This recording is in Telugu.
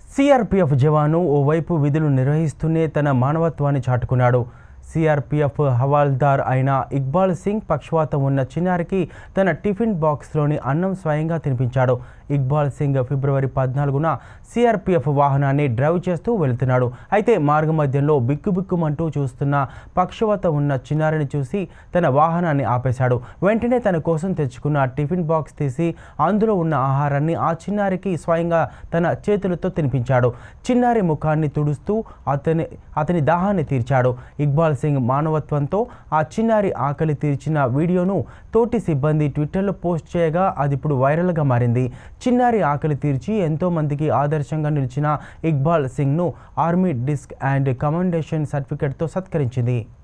సిఆర్పిఎఫ్ జవాను ఓవైపు విధులు నిర్వహిస్తూనే తన మానవత్వాన్ని చాటుకున్నాడు సిఆర్పిఎఫ్ హవాల్దార్ అయిన ఇక్బాల్ సింగ్ పక్షవాతం ఉన్న చిన్నారికి తన టిఫిన్ బాక్స్లోని అన్నం స్వయంగా తినిపించాడు ఇక్బాల్ సింగ్ ఫిబ్రవరి పద్నాలుగున సిఆర్పిఎఫ్ వాహనాన్ని డ్రైవ్ చేస్తూ వెళుతున్నాడు అయితే మార్గమధ్యంలో బిక్కుబిక్కుమంటూ చూస్తున్న పక్షవాతం ఉన్న చిన్నారిని చూసి తన వాహనాన్ని ఆపేశాడు వెంటనే తన కోసం తెచ్చుకున్న టిఫిన్ బాక్స్ తీసి అందులో ఉన్న ఆహారాన్ని ఆ చిన్నారికి స్వయంగా తన చేతులతో తినిపించాడు చిన్నారి ముఖాన్ని తుడుస్తూ అతని అతని దాహాన్ని తీర్చాడు ఇక్బాల్ సింగ్ మానవత్వంతో ఆ చిన్నారి ఆకలి తీర్చిన వీడియోను తోటి సిబ్బంది ట్విట్టర్లో పోస్ట్ చేయగా అది ఇప్పుడు వైరల్గా మారింది చిన్నారి ఆకలి తీర్చి ఎంతో మందికి ఆదర్శంగా నిలిచిన ఇక్బాల్ సింగ్ను ఆర్మీ డిస్క్ అండ్ కమాండేషన్ సర్టిఫికెట్తో సత్కరించింది